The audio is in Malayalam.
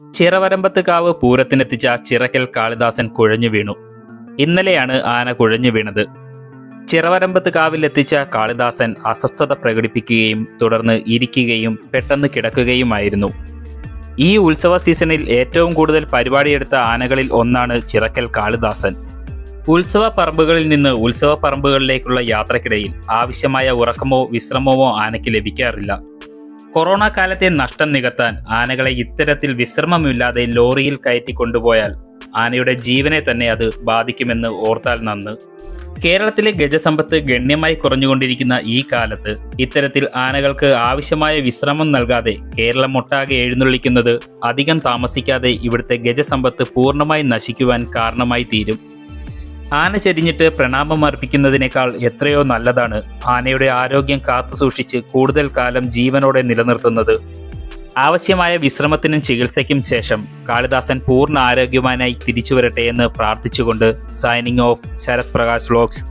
ചിറവരമ്പത്ത് കാവ് പൂരത്തിനെത്തിച്ച ചിറക്കൽ കാളിദാസൻ കുഴഞ്ഞു വീണു ഇന്നലെയാണ് ആന കുഴഞ്ഞു വീണത് ചിറവരമ്പത്ത് കാവിൽ എത്തിച്ച കാളിദാസൻ അസ്വസ്ഥത പ്രകടിപ്പിക്കുകയും തുടർന്ന് ഇരിക്കുകയും പെട്ടെന്ന് കിടക്കുകയുമായിരുന്നു ഈ ഉത്സവ സീസണിൽ ഏറ്റവും കൂടുതൽ പരിപാടിയെടുത്ത ആനകളിൽ ഒന്നാണ് ചിറക്കൽ കാളിദാസൻ ഉത്സവ പറമ്പുകളിൽ നിന്ന് ഉത്സവ പറമ്പുകളിലേക്കുള്ള യാത്രക്കിടയിൽ ആവശ്യമായ ഉറക്കമോ വിശ്രമമോ ആനയ്ക്ക് ലഭിക്കാറില്ല കൊറോണ കാലത്തെ നഷ്ടം നികത്താൻ ആനകളെ ഇത്തരത്തിൽ വിശ്രമമില്ലാതെ ലോറിയിൽ കയറ്റി കൊണ്ടുപോയാൽ ആനയുടെ ജീവനെ തന്നെ അത് ബാധിക്കുമെന്ന് ഓർത്താൽ നന്ന് കേരളത്തിലെ ഗജസമ്പത്ത് ഗണ്യമായി കുറഞ്ഞുകൊണ്ടിരിക്കുന്ന ഈ കാലത്ത് ഇത്തരത്തിൽ ആനകൾക്ക് ആവശ്യമായ വിശ്രമം നൽകാതെ കേരളം ഒട്ടാകെ എഴുന്നള്ളിക്കുന്നത് അധികം താമസിക്കാതെ ഇവിടുത്തെ ഗജസമ്പത്ത് പൂർണ്ണമായി നശിക്കുവാൻ കാരണമായി തീരും ആന ചരിഞ്ഞിട്ട് പ്രണാമം അർപ്പിക്കുന്നതിനേക്കാൾ എത്രയോ നല്ലതാണ് ആനയുടെ ആരോഗ്യം കാത്തുസൂക്ഷിച്ച് കൂടുതൽ കാലം ജീവനോടെ നിലനിർത്തുന്നത് ആവശ്യമായ വിശ്രമത്തിനും ചികിത്സയ്ക്കും ശേഷം കാളിദാസൻ പൂർണ്ണ ആരോഗ്യവാനായി തിരിച്ചു വരട്ടെ എന്ന് പ്രാർത്ഥിച്ചുകൊണ്ട് signing off Sarath Prakash vlogs